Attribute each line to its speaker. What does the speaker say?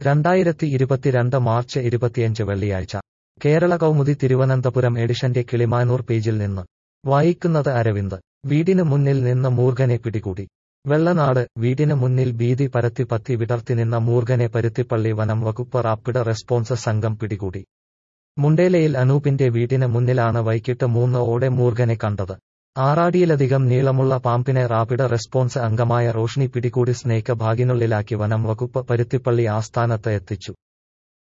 Speaker 1: രണ്ടായിരത്തി ഇരുപത്തിരണ്ട് മാർച്ച് ഇരുപത്തിയഞ്ച് വെള്ളിയാഴ്ച കേരള കൗമുദി തിരുവനന്തപുരം എഡിഷന്റെ കിളിമാനൂർ പേജിൽ നിന്ന് വായിക്കുന്നത് അരവിന്ദ് വീടിന് മുന്നിൽ നിന്ന് മൂർഖനെ പിടികൂടി വെള്ളനാട് വീടിന് മുന്നിൽ ഭീതി പരത്തി പത്തി വിടർത്തി നിന്ന മൂർഖനെ പരുത്തിപ്പള്ളി വനം വകുപ്പ് റാപ്പിഡ് റെസ്പോൺസ് സംഘം പിടികൂടി മുണ്ടേലയിൽ അനൂപിന്റെ വീടിന് മുന്നിലാണ് വൈകിട്ട് മൂന്ന് ഓടെ മൂർഖനെ കണ്ടത് ആറാടിയിലധികം നീളമുള്ള പാമ്പിനെ റാപ്പിഡ് റെസ്പോൺസ് അംഗമായ റോഷ്നി പിടികൂടി സ്നേക്ക് ഭാഗിനുള്ളിലാക്കി വനം വകുപ്പ് പരുത്തിപ്പള്ളി ആസ്ഥാനത്ത് എത്തിച്ചു